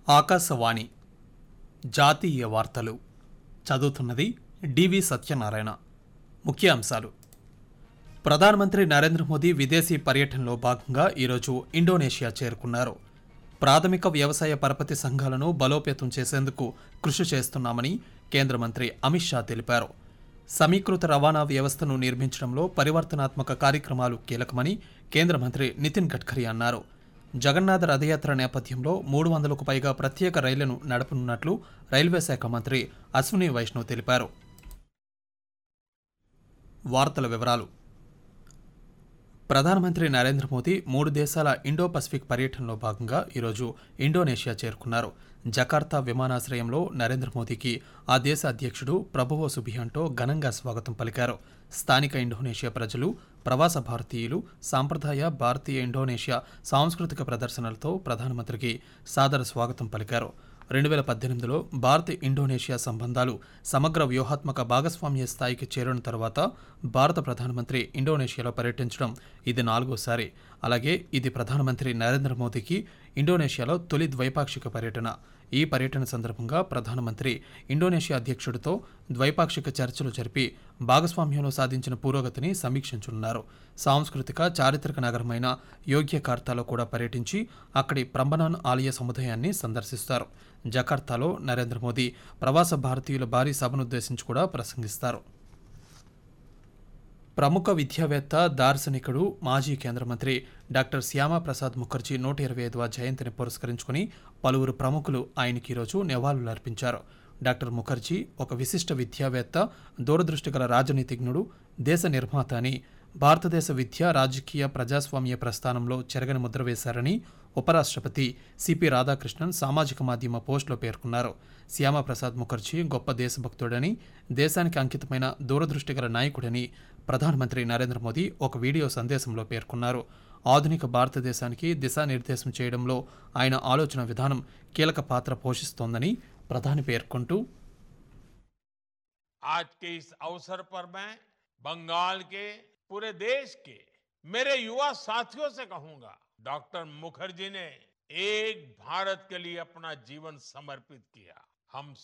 ఆకాశవాణి జాతీయ వార్తలు చదువుతున్నది డివి సత్యనారాయణ ముఖ్య అంశాలు ప్రధానమంత్రి నరేంద్ర మోదీ విదేశీ పర్యటనలో భాగంగా ఈరోజు ఇండోనేషియా చేరుకున్నారు ప్రాథమిక వ్యవసాయ పరపతి సంఘాలను బలోపేతం చేసేందుకు కృషి చేస్తున్నామని కేంద్ర మంత్రి అమిత్ షా తెలిపారు సమీకృత రవాణా వ్యవస్థను నిర్మించడంలో పరివర్తనాత్మక కార్యక్రమాలు కీలకమని కేంద్ర మంత్రి నితిన్ గడ్కరీ అన్నారు జగన్నాథ రథయాత్ర నేపథ్యంలో మూడు వందలకు పైగా ప్రత్యేక రైళ్లను నడపనున్నట్లు రైల్వే శాఖ మంత్రి అశ్విని వైష్ణవ్ తెలిపారు వార్తల వివరాలు ప్రధానమంత్రి నరేంద్ర మోదీ మూడు దేశాల ఇండో పసిఫిక్ పర్యటనలో భాగంగా ఈరోజు ఇండోనేషియా చేరుకున్నారు జకార్తా విమానాశ్రయంలో నరేంద్ర మోదీకి ఆ దేశ అధ్యక్షుడు ప్రభువో సుబియాంటో ఘనంగా స్వాగతం పలికారు స్థానిక ఇండోనేషియా ప్రజలు ప్రవాస భారతీయులు సాంప్రదాయ భారతీయ ఇండోనేషియా సాంస్కృతిక ప్రదర్శనలతో ప్రధానమంత్రికి సాదర స్వాగతం పలికారు రెండు వేల పద్దెనిమిదిలో భారత్ ఇండోనేషియా సంబంధాలు సమగ్ర వ్యూహాత్మక భాగస్వామ్య స్థాయికి చేరిన తర్వాత భారత ప్రధానమంత్రి ఇండోనేషియాలో పర్యటించడం ఇది నాలుగోసారి అలాగే ఇది ప్రధానమంత్రి నరేంద్ర మోదీకి ఇండోనేషియాలో తొలి ద్వైపాక్షిక పర్యటన ఈ పర్యటన సందర్భంగా ప్రధానమంత్రి ఇండోనేషియా అధ్యక్షుడితో ద్వైపాక్షిక చర్చలు జరిపి భాగస్వామ్యంలో సాధించిన పురోగతిని సమీక్షించనున్నారు సాంస్కృతిక చారిత్రక నగరమైన యోగ్యకార్తాలో కూడా పర్యటించి అక్కడి ప్రంబనాన్ ఆలయ సముదాయాన్ని సందర్శిస్తారు జకార్తాలో నరేంద్ర మోదీ ప్రవాస భారతీయుల భారీ సభనుద్దేశించి కూడా ప్రసంగిస్తారు ప్రముఖ విద్యావేత్త దార్శనికుడు మాజీ కేంద్ర మంత్రి డాక్టర్ శ్యామాప్రసాద్ ముఖర్జీ నూట ఇరవై ఐదవ జయంతిని పురస్కరించుకుని పలువురు ప్రముఖులు ఆయనకి ఈరోజు నివాళులర్పించారు డాక్టర్ ముఖర్జీ ఒక విశిష్ట విద్యావేత్త దూరదృష్టి గల రాజనీతిజ్ఞుడు దేశ నిర్మాత అని భారతదేశ విద్య రాజకీయ ప్రజాస్వామ్య ప్రస్థానంలో చెరగని ముద్ర వేశారని ఉపరాష్ట్రపతి సిపి రాధాకృష్ణన్ సామాజిక మాధ్యమ పోస్టులో పేర్కొన్నారు శ్యామాప్రసాద్ ముఖర్జీ గొప్ప దేశభక్తుడని దేశానికి అంకితమైన దూరదృష్టి గల నాయకుడని ప్రధానమంత్రి నరేంద్ర మోదీ ఒక వీడియో సందేశంలో పేర్కొన్నారు ఆధునిక భారతదేశానికి దిశానిర్దేశం చేయడంలో ఆయన ఆలోచన విధానం కీలక పాత్ర పోషిస్తోందని ప్రధాని పేర్కొంటూ आज के इस अवसर पर मैं बंगाल के पूरे देश के मेरे युवा साथियों से कहूंगा डॉक्टर मुखर्जी ने एक भारत के लिए अपना जीवन समर्पित किया हम